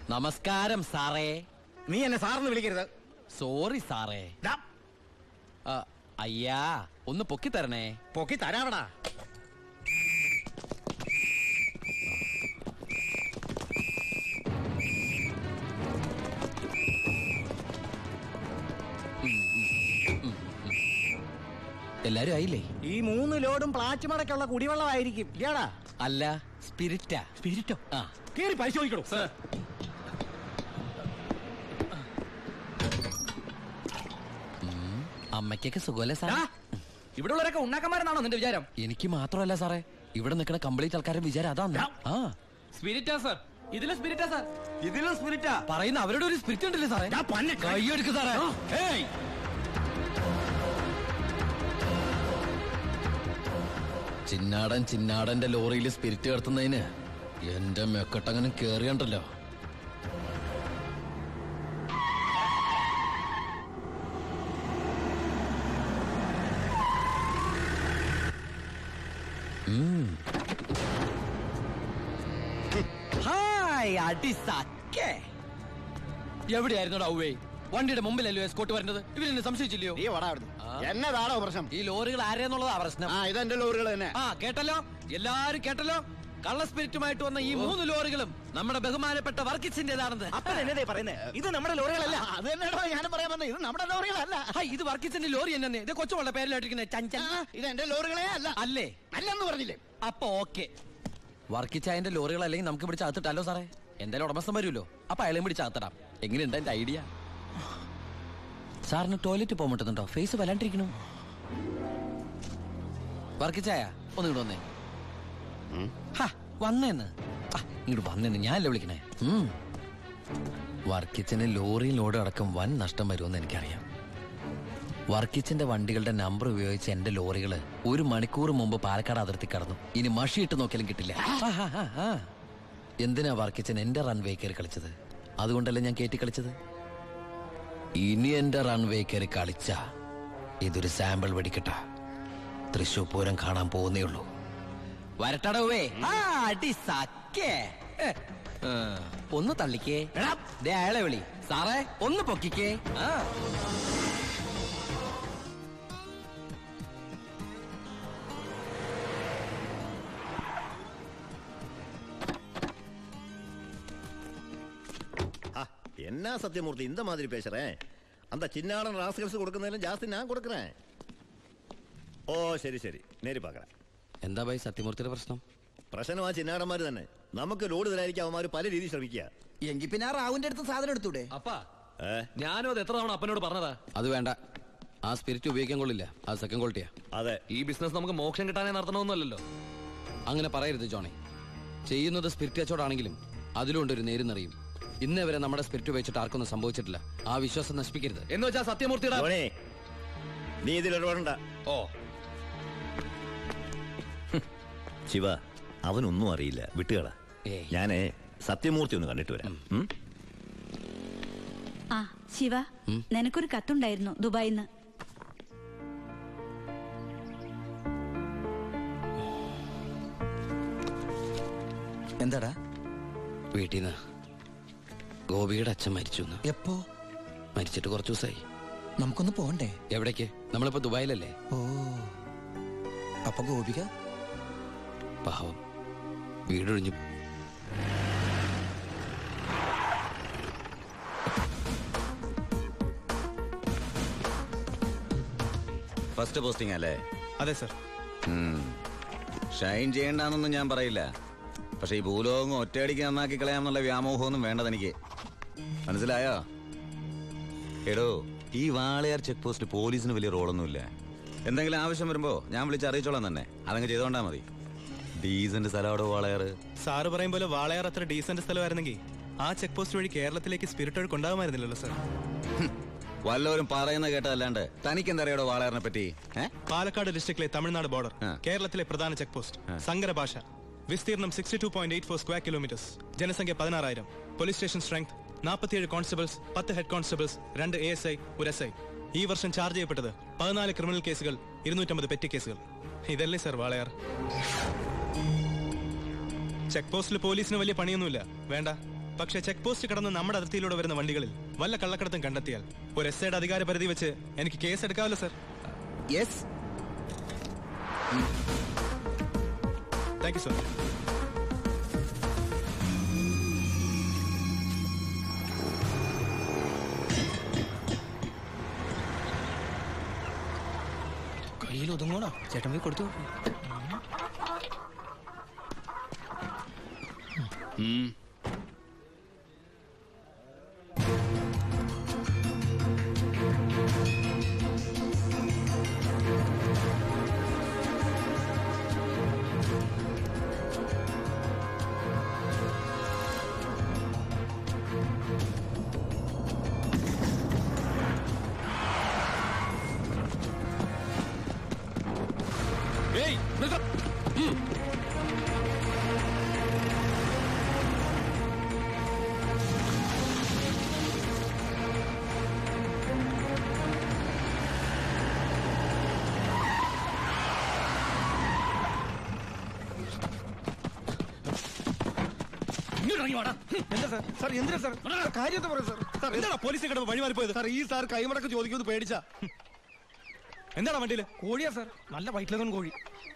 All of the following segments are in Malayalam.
നമസ്കാരം സാറേ നീ എന്നെ സാറെന്ന് വിളിക്കരുത് സോറി സാറേ ദാ, ആ, അയ്യാ ഒന്ന് പൊക്കി തരണേ പൊക്കി തരാവടാ എല്ലാരും ആയില്ലേ ഈ മൂന്ന് ലോഡും പ്ലാച്ചിമടക്കുള്ള കുടിവെള്ളമായിരിക്കും ഇയാടാ അല്ല സ്പിരിറ്റാ സ്പിരിറ്റോ ആ കേറി പരിശോധിക്കണോ അമ്മയ്ക്കൊക്കെ സുഖമല്ലേ സാർ ഇവിടെ ഉള്ളവരൊക്കെ ഉണ്ണാക്കന്മാരെന്നാണോ നിന്റെ വിചാരം എനിക്ക് മാത്രമല്ല സാറേ ഇവിടെ നിൽക്കുന്ന കംപ്ലീറ്റ് ആൾക്കാരുടെ വിചാരം അതാണ് ആ സ്പിരിറ്റാ സാർ ഇതിലെ സ്പിരിറ്റാ സാർ ഇതിലും സ്പിരിറ്റാ പറയുന്ന അവരുടെ ഒരു സ്പിരിറ്റ് ഉണ്ടല്ലേ സാറേ ഞാൻ പന്നെ കൈയെടുക്ക് സാറേ ഏയ് ചിന്നാടൻ ചിന്നാടന്റെ ലോറിയിൽ സ്പിരിറ്റ് കടത്തുന്നതിന് എന്റെ മെക്കട്ടങ്ങനെ കേറിയണ്ടല്ലോ ഹായ് അടി സക്കേ എവിടെയായിരുന്നു ഔവേ വണ്ടിയുടെ മുമ്പിലല്ലോ എസ്കോട്ട് വരുന്നത് ഇവരെന്നെ സംശയിച്ചില്ലയോ നീ വടാ അവിടുന്ന് ആ. എന്നതാണോ പ്രശ്നം ഈ ലോറികൾ ആരെന്നുള്ളതാ പ്രശ്നം ആ ഇതെന്റെ ലോറികൾ തന്നെ ആ കേട്ടല്ലോ എല്ലാരും കേട്ടല്ലോ കള്ള സ്പിരിറ്റുമായിട്ട് വന്ന ഈ മൂന്ന് ലോറികളും നമ്മുടെ ബഹുമാനപ്പെട്ട വർക്കിച്ചിന്റേതാണെന്ന് അപ്പൻ എന്നതേ പറയുന്നേ ഇത് നമ്മുടെ ലോറികളല്ല അത് തന്നെയാണോ ഞാനും പറയാൻ വന്നത് ഇത് നമ്മുടെ ലോറികളല്ല ഹൈ, ഇത് വർക്കിച്ചിന്റെ ലോറി എന്നെ ഇത് കൊച്ചുവളുടെ പേരിലായിട്ടിരിക്കുന്നത് ചഞ്ചൽ ആ, ഇത് എന്റെ ലോറികളെ അല്ല അല്ലേ അല്ലെന്ന് പറഞ്ഞില്ലേ അപ്പൊ ഓക്കെ വർക്കിച്ചായന്റെ ലോറികൾ അല്ലെങ്കിൽ നമുക്ക് പിടിച്ച് അകത്തിട്ടല്ലോ സാറേ എന്തായാലും ഉടമസ്ഥൻ വരുമല്ലോ അപ്പൊ അയാളെയും പിടിച്ച് അകത്തിടാം എങ്ങനെയുണ്ട് എന്റെ ഐഡിയ സാറിന് ടോയ്ലറ്റ് പോകാൻ പറ്റുന്നുണ്ടോ ഫേസ് വല്ലാണ്ടിരിക്കണു വർക്കിച്ചായ ഒന്ന് ഇങ്ങോട്ട് വന്നേ ഹാ, വന്നേന്ന് ആ, ഇങ്ങോട്ട് വന്നേന്ന് ഞാനല്ലേ വിളിക്കണേ ഉം. വർക്കിച്ചന് ലോറിയിൽ ലോഡ് അടക്കം വൻ നഷ്ടം വരുമെന്ന് എനിക്കറിയാം വർക്കിച്ചിന്റെ വണ്ടികളുടെ നമ്പർ ഉപയോഗിച്ച് എന്റെ ലോറികള് ഒരു മണിക്കൂർ മുമ്പ് പാലക്കാട് അതിർത്തി കടന്നു ഇനി മഷിയിട്ട് നോക്കിയാലും കിട്ടില്ല ആ, ആ, ആ, ആ. എന്തിനാ വർക്കിച്ചൻ എന്റെ റൺവേ കയറി കളിച്ചത് അതുകൊണ്ടല്ലേ ഞാൻ കയറ്റി കളിച്ചത് ഇനി എന്റെ റൺവേ കയറി കളിച്ച ഇതൊരു സാമ്പിൾ വെടിക്കട്ട തൃശൂർ പൂരം കാണാൻ പോകുന്നേ ഉള്ളൂ വരട്ടടവേ അടി സക്കേ ഏ, ആ, ഒന്ന് തള്ളിക്കേ ദേ അയാളെ വിളി സാറേ ഒന്ന് പൊക്കിക്കേ ആ ஆ, என்ன சத்தியமூர்த்தி இந்த மாதிரி பேசுறேன் அந்த சின்னாடன் ராஸ்கல்ஸ் கொடுക്കുന്നതിലും ஜாஸ்தி நான் கொடுக்குறேன் ഓ ശരി ശരി നേരി പാക്കറ എന്താ ഭായി സത്യമൂർത്തിയുടെ പ്രശ്നം പ്രശ്നം ആ ചിന്നാടന്മാർ തന്നെ നമുക്ക് ലോഡ് തരായിരിക്കും അവന്മാർ പല രീതിയിൽ ശ്രമിക്കുക എങ്കിൽ പിന്നെ ആ റാവുന്റെ അടുത്ത് സാധനം എടുത്തൂടെ അപ്പാ ഏ ഞാനും അത് എത്ര തവണ അപ്പനോട് പറഞ്ഞതാ അത് വേണ്ട ആ സ്പിരിറ്റ് ഉപയോഗിക്കാൻ കൊള്ളില്ല അത് സെക്കൻഡ് ക്വാളിറ്റിയാ അതെ ഈ ബിസിനസ് നമുക്ക് മോക്ഷം കിട്ടാനേ നടത്തണമെന്നല്ലോ അങ്ങനെ പറയരുത് ജോണി ചെയ്യുന്നത് സ്പിരിറ്റ് അച്ചോടാണെങ്കിലും അതിലുണ്ട് ഒരു നേരുന്നറിയും ഇന്നേ വരെ നമ്മുടെ സ്പിരിറ്റ് ഉപയോഗിച്ചിട്ട് ആർക്കൊന്നും സംഭവിച്ചിട്ടില്ല ആ വിശ്വാസം നശിപ്പിക്കരുത് എന്ന് വെച്ചാ സത്യമൂർത്തിയുടെ ധോണി നീ ഇതിൽ ഇടപെടണ്ട ഓ ശിവ അവനൊന്നും അറിയില്ല വിട്ടുകള ഏയ്. ഞാനേ സത്യമൂർത്തി ഒന്ന് കണ്ടിട്ട് വരാം ഉം? ആ ശിവ നിനക്കൊരു കത്തുണ്ടായിരുന്നു ദുബായിന്ന് എന്താടാ വീട്ടിൽ നിന്ന് ഗോപിയുടെ അച്ഛൻ മരിച്ചു എന്ന് എപ്പോ മരിച്ചിട്ട് കുറച്ച് ദിവസമായി നമുക്കൊന്ന് പോണ്ടേ എവിടേക്ക് നമ്മളിപ്പോ ദുബായിലല്ലേ ഓ അപ്പൊ ഗോപിക പാവം വീടൊഴിഞ്ഞു ഫസ്റ്റ് പോസ്റ്റിംഗ് അല്ലേ അതെ സർ ഷൈൻ ചെയ്യണ്ടെന്നൊന്നും ഞാൻ പറയില്ല പക്ഷെ ഈ ഭൂലോകം ഒറ്റയടിക്ക് നന്നാക്കി കളയാമെന്നുള്ള വ്യാമോഹമൊന്നും വേണ്ടത് എനിക്ക് മനസ്സിലായോ എടോ ഈ വാളയാർ ചെക്ക് പോസ്റ്റ് പോലീസിന് വലിയ റോളൊന്നുമില്ല എന്തെങ്കിലും ആവശ്യം വരുമ്പോ ഞാൻ വിളിച്ച് അറിയിച്ചോളാം തന്നെ അതങ്ങ് ചെയ്തോണ്ടാ മതി ഡീസന്റ് സ്ഥലമാടോ വാളയാർ സാറ് പറയും പോലെ വാളയാർ അത്ര ഡീസന്റ് സ്ഥലമായിരുന്നെങ്കിൽ ആ ചെക്ക് പോസ്റ്റ് വഴി കേരളത്തിലേക്ക് സ്പിരിറ്റ് ഒഴുക്ക് ഉണ്ടാകുമായിരുന്നില്ലല്ലോ സർ വല്ലവരും പറയുന്ന കേട്ടതല്ലാണ്ട് തനിക്ക് എന്തറിയാടോ വാളയാറിനെ പറ്റി ഏ പാലക്കാട് ഡിസ്ട്രിക്റ്റിലെ തമിഴ്നാട് ബോർഡർ ആ. കേരളത്തിലെ പ്രധാന ചെക്ക് പോസ്റ്റ് സങ്കര ഭാഷ വിസ്തീർണം sixty two point eight four square kilometers ജനസംഖ്യ പതിനാറായിരം പോലീസ് സ്റ്റേഷൻ സ്ട്രെങ്ത് നാൽപ്പത്തിയേഴ് കോൺസ്റ്റബിൾസ് പത്ത് ഹെഡ് കോൺസ്റ്റബിൾസ് രണ്ട് എ എസ് ഐ ഒരു എസ് ഐ ഈ വർഷം ചാർജ് ചെയ്യപ്പെട്ടത് പതിനാല് ക്രിമിനൽ കേസുകൾ ഇരുന്നൂറ്റമ്പത് പെറ്റി കേസുകൾ ഇതല്ലേ സർ വാളയാർ ചെക്ക് പോസ്റ്റിൽ പോലീസിന് വലിയ പണിയൊന്നുമില്ല വേണ്ട പക്ഷേ ചെക്ക് പോസ്റ്റ് കടന്ന് നമ്മുടെ അതിർത്തിയിലൂടെ വരുന്ന വണ്ടികളിൽ വല്ല കള്ളക്കടത്തും കണ്ടെത്തിയാൽ ഒരു എസ് ഐയുടെ അധികാര പരിധി വെച്ച് എനിക്ക് കേസ് എടുക്കാമല്ലോ sir yes thank you sir കയ്യിൽ ഒതുങ്ങോണോ ചേട്ടൻ പോയി കൊടുത്തു ഏയ് നിർത്ത ഇങ്ങോട്ടിറങ്ങി വാടാ എന്താ സാർ സാർ എന്തിനാ സാർ കാര്യത്തെ പറയും സാർ സാർ എന്താണ് പോലീസിൽ കിടന്ന് വഴി മാറിപ്പോയത് സാർ ഈ സാർ കൈമടക്ക് ചോദിക്കുന്നത് പേടിച്ചാ എന്താണ് വണ്ടിയില് കോഴിയാ സാർ നല്ല വയറ്റിലകൻ കോഴി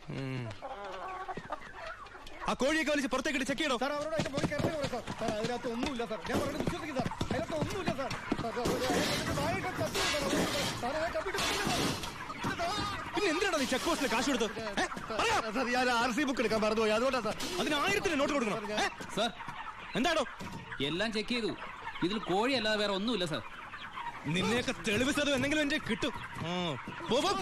ആ കോഴിയൊക്കെ വലിച്ച് പുറത്തേക്ക് ചെക്ക് ചെയ്യണോ സാർ അവരോട് അതിന്റെ പോയി കയറി പറയും സാർ സാർ അതിനകത്ത് ഒന്നുമില്ല സാർ ഞാൻ പറഞ്ഞത് വിശ്വസിക്കും സാർ അതിനകത്ത് ഒന്നുമില്ല സാർ സാർ, സാർ, സാർ, അതിനകത്ത് നായയൊക്കെ ചത്തു പോയി സാർ. സാർ, അതിനെ കപ്പിട്ട് പിടിക്കില്ല സാർ. പിന്നെ എന്തിനാണ് നീ ചെക്ക് പോസ്റ്റിൽ കാശ് കൊടുത്തത് ഏ? പറയാ. സാർ ഞാൻ ആർ സി ബുക്ക് എടുക്കാൻ മറന്നുപോയി അതുകൊണ്ടാ സാർ അതിന് ആയിരത്തിന് നോട്ട് കൊടുക്കണം ഏ? സാർ എന്താണോ എല്ലാം ചെക്ക് ചെയ്തു ഇതിൽ കോഴി അല്ലാതെ വേറെ ഒന്നുമില്ല സാർ നിന്നെയൊക്കെ തെളിവ് സതും എന്തെങ്കിലും എന്റെ കിട്ടും ആ. പോ, പോ.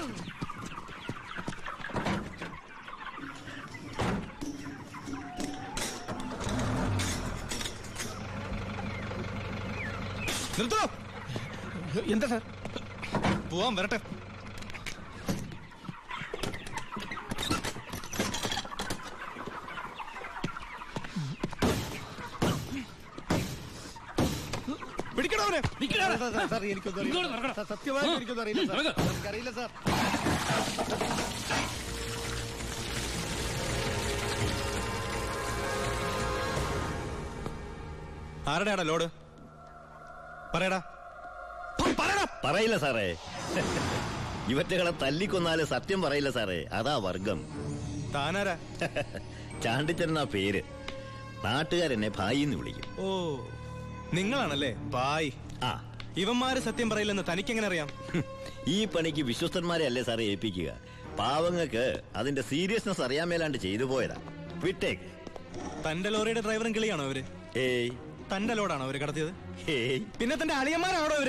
നിർത്തോ എന്താ സാർ പോവാൻ വരട്ടെ പിടിക്കണോ അവനെ സാർ, സാർ, സാർ എനിക്കൊന്നും ഇങ്ങോട്ട് അറിയില്ല നടക്കണം. സാർ, സത്യമായിട്ട് എനിക്കൊന്നും അറിയില്ല സാർ നടക്ക്. എനിക്കറിയില്ല സാർ ആരുടെയാടാ ലോഡ് പറയടാ പറയടാ പറയില്ല സാറേ ഇവറ്റകളെ തല്ലിക്കൊന്നാല് സത്യം പറയില്ല സാറേ അതാ വർഗം താനാരാ ചാണ്ടിച്ചൻ ആ പേര് നാട്ടുകാരെന്നെ ഭായി എന്ന് വിളിക്കും ഓ നിങ്ങളാണല്ലേ ബായ് ആ ഇവന്മാര് സത്യം പറയില്ലെന്ന് തനിക്കെങ്ങനെ അറിയാം ഹും, ഈ പണിക്ക് വിശ്വസ്തന്മാരെ അല്ലേ സാറേ ഏൽപ്പിക്കുക പാവങ്ങൾക്ക് അതിന്റെ സീരിയസ്നെസ് അറിയാൻ മേലാണ്ട് ചെയ്തു പോയതാ വിട്ടേക്ക് തന്റെ ലോറിയുടെ ഡ്രൈവറും കിളിയാണോ അവര് ഏയ് തന്റെ ലോഡാണോ അവര് കടത്തിയത് ഏയ് പിന്നെ തന്റെ അളിയന്മാരാണോ അവര്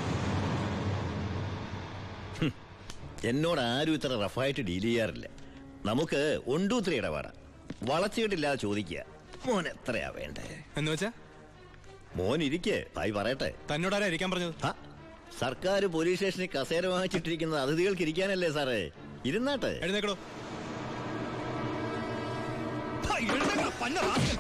എന്നോട് ആരും ഇത്ര റഫായിട്ട് ഡീൽ ചെയ്യാറില്ല നമുക്ക് ഒണ്ടൂത്തിരി ഇടപാടാ വളച്ചിട്ടില്ലാതെ ചോദിക്കുക മോൻ എത്രയാ വേണ്ടേ എന്ന് വെച്ചാ മോൻ ഇരിക്കേ ഭായി പറയട്ടെ തന്നോടാരാ ഇരിക്കാൻ പറഞ്ഞത് ഹ, സർക്കാർ പോലീസ് സ്റ്റേഷനിൽ കസേര വാങ്ങിച്ചിട്ടിരിക്കുന്നത് അതിഥികൾക്ക് ഇരിക്കാനല്ലേ സാറേ ഇരുന്നാട്ടെ എഴുന്നേക്കടോ ഹാ, എഴുന്നേക്കടാ, പന്ന റാസ്കൽ.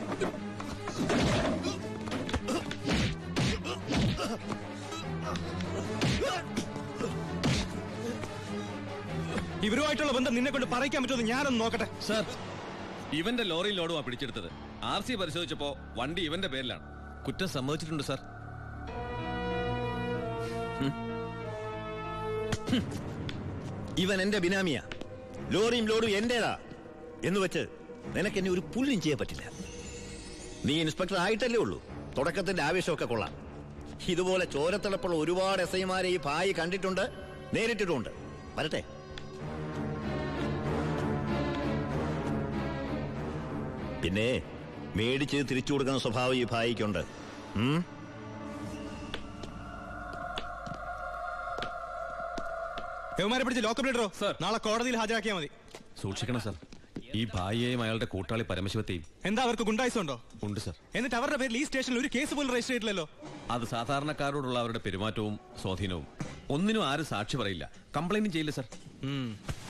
ഇവരുമായിട്ടുള്ള ബന്ധം നിന്നെ കൊണ്ട് പറയിക്കാൻ പറ്റുമെന്ന് ഞാനൊന്ന് നോക്കട്ടെ സാർ ഇവന്റെ ലോറി ലോഡുമാ പിടിച്ചെടുത്തത് ആർ സി പരിശോധിച്ചപ്പോ വണ്ടി ഇവന്റെ പേരിലാണ് കുറ്റം സമ്മതിച്ചിട്ടുണ്ട് സാർ ഇവൻ എന്റെ ബിനാമിയാ ലോറിയും ലോഡും എന്റേതാ എന്ന് വെച്ച് നിനക്ക് എന്നെ ഒരു പുല്ലും ചെയ്യാൻ പറ്റില്ല നീ ഇൻസ്പെക്ടർ ആയിട്ടല്ലേ ഉള്ളൂ തുടക്കത്തിന്റെ ആവേശമൊക്കെ കൊള്ളാം ഇതുപോലെ ചോരത്തിളപ്പുള്ള ഒരുപാട് എസ് ഐമാരെ ഈ ഭായി കണ്ടിട്ടുണ്ട് നേരിട്ടിട്ടുണ്ട് വരട്ടെ പിന്നെ മേടിച്ച് തിരിച്ചു കൊടുക്കുന്ന സ്വഭാവം ഈ ഭായിക്കുണ്ട് ഉം യവന്മാരെ പിടിച്ച് ലോക്കപ്പ് ഇടറോ Sir. നാളെ കോടതിയിൽ ഹാജരാക്കിയാൽ മതി സൂക്ഷിക്കണം സാർ ഈ ഭായിയെയും അയാളുടെ കൂട്ടാളി പരമശിവത്തെയും എന്താ അവർക്ക് ഗുണ്ടായുസം ഉണ്ട് സാർ എന്നിട്ട് അവരുടെ പേരിൽ ഈ സ്റ്റേഷനിൽ ഒരു കേസ് പോലും രജിസ്റ്റർ ചെയ്തിട്ടില്ലല്ലോ അത് സാധാരണക്കാരോടുള്ള അവരുടെ പെരുമാറ്റവും സ്വാധീനവും ഒന്നിനും ആരും സാക്ഷി പറയില്ല കംപ്ലൈന്റും ചെയ്യില്ല സാർ ഉം.